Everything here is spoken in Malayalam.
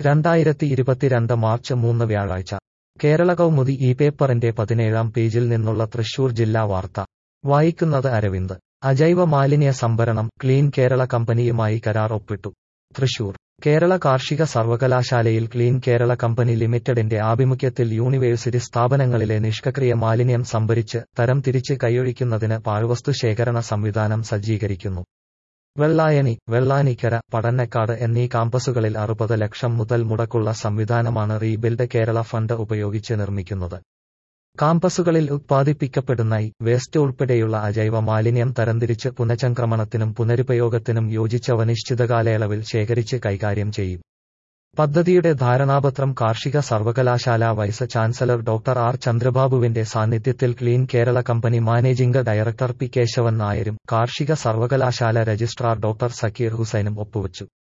രണ്ടായിരത്തി ഇരുപത്തിരണ്ട് മാർച്ച് മൂന്ന് വ്യാഴാഴ്ച കേരള കൗമുദി ഈ പേപ്പറിന്റെ പതിനേഴാം പേജിൽ നിന്നുള്ള തൃശൂർ ജില്ലാ വാർത്ത വായിക്കുന്നത് അരവിന്ദ് അജൈവ മാലിന്യ സംഭരണം ക്ലീൻ കേരള കമ്പനിയുമായി കരാർ ഒപ്പിട്ടു തൃശൂർ കേരള കാർഷിക സർവകലാശാലയിൽ ക്ലീൻ കേരള കമ്പനി ലിമിറ്റഡിന്റെ ആഭിമുഖ്യത്തിൽ യൂണിവേഴ്സിറ്റി സ്ഥാപനങ്ങളിലെ നിഷ്ക്രിയ മാലിന്യം സംഭരിച്ച് തരം തിരിച്ച് കൈയൊഴിക്കുന്നതിന് പാഴ്വസ്തു ശേഖരണ സംവിധാനം സജ്ജീകരിക്കുന്നു വെള്ളായണി വെള്ളാനിക്കര പടന്നക്കാട് എന്നീ കാമ്പസുകളിൽ അറുപത് ലക്ഷം മുതൽ മുടക്കുള്ള സംവിധാനമാണ് റീബിൽഡ് കേരള ഫണ്ട് ഉപയോഗിച്ച് നിർമ്മിക്കുന്നത് കാമ്പസുകളിൽ ഉത്പാദിപ്പിക്കപ്പെടുന്ന ഈ വേസ്റ്റ് ഉൾപ്പെടെയുള്ള അജൈവ മാലിന്യം തരംതിരിച്ച് പുനഃചംക്രമണത്തിനും പുനരുപയോഗത്തിനും യോജിച്ച അനിശ്ചിതകാലയളവിൽ ശേഖരിച്ച് കൈകാര്യം ചെയ്യും പദ്ധതിയുടെ ധാരണാപത്രം കാർഷിക സർവകലാശാല വൈസ് ചാൻസലർ ഡോക്ടർ ആർ ചന്ദ്രബാബുവിന്റെ സാന്നിധ്യത്തിൽ clean Kerala company managing director P Keshavan നായരും കാർഷിക സർവകലാശാല രജിസ്ട്രാർ ഡോക്ടർ സക്കീർ ഹുസൈനും ഒപ്പുവച്ചു